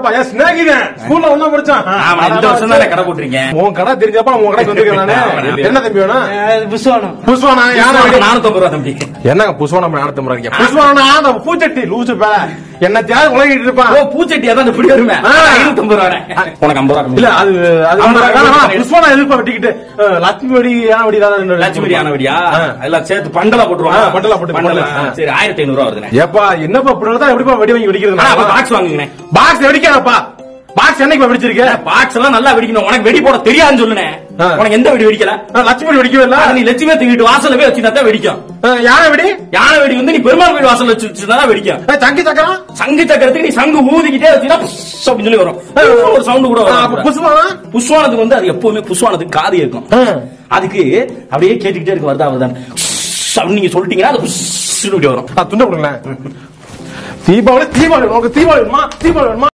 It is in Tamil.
என் சிநேகிதன் ஸ்கூல்ல ஒண்ணா படிச்சான் ஆமா இந்த வருஷம் தானே கடை போட்டிருக்கேன் உன் கடை தெரிஞ்சப்ப நான் உன் கடைக்கு வந்திருக்கேன் நானு என்ன தம்பி வேணும் புஷ்வானம் புஷ்வானா யானை வெடி நானூத்தி ரூபா தம்பி என்னங்க புஷ்வானம் நானூத்தி ஐம்பது ரூபாய்க்கு புஷ்வானா அந்த பூச்சட்டி லூசு பே என்ன தியாகம் உலகிட்டு இருப்பான் ஓ பூச்சட்டி அதான் இப்படி வருமே ஆ. இருநூத்தி ஐம்பது ரூபா உனக்கு ஐம்பது ரூபா இல்ல அது அது ஐம்பது ரூபாய் வேணாம், கொடுத்தேன். புஷ்வானா எதிர்ப்பா வெட்டிக்கிட்டு அஹ், லட்சுமி வெடி யானை வெடி தான் ரெண்டு லட்சுமி யானை வெடியா ஆ. எல்லாம் சேர்த்து பண்டலா போட்டுருவாங்க ஆ, பண்டலா போட்டு, பண்டலா பண்டலா. சரி ஆயிரத்தி ஐநூறு ரூபா வருதுண்ணே ஏப்பா என்னப்பா இப்படி இருந்தா எப்படிப்பா வெடி வாங்கி வெடிக்கிறது ஆனா அப்ப பாக்ஸ் வாங்குங்கண்ணே பாக்ஸ் வெடிக்காதப்பா பாக்ஸ் என்னைக்கு வெடிச்சிருக்க பாக்ஸ் எல்லாம் நல்லா வெடிக்கணும் உனக்கு வெடி போட தெரியாதுன்னு சொல்லுனே ஆ. உனக்கு எந்த வெடி வெடிக்கல அஹ், லட்சுமி வெடி வெடிக்கவே இல்ல அது நீ லட்சுமி தூக்கிட்டு வாசல்ல போய் வச்சுனா தான் வெடிக்கும் அஹ், யானை வெடி யானை வெடி வந்து நீ பெருமாள் கோயில் வாசல்ல வச்சு வச்சுனா தான் வெடிக்கும் அஹ், சங்கி சக்கரம் சங்கு சக்கரத்துக்கு நீ சங்கு ஊதிக்கிட்டே வச்சுனா புஷ் அப்படின்னு சொல்லி வரும் ஒரு சவுண்ட் கூட அஹ், அப்ப வரும் புஷ்வானா புஷ்வானத்துக்கு வந்து அது எப்பவுமே புஷ்வானத்துக்கு காது இருக்கும் அஹ். அதுக்கு அப்படியே கேட்டுக்கிட்டே இருக்கு வருதா வருதான் அப்படின்னு நீங்க சொல்லிட்டீங்கன்னா அது புஷ்ன்னு இப்படி வரும் ஆ, துண்டை கொடுங்களேன் தீபாவளி தீபாவளி உனக்கு தீபாவளி வேணுமா தீபாவளி வேணுமா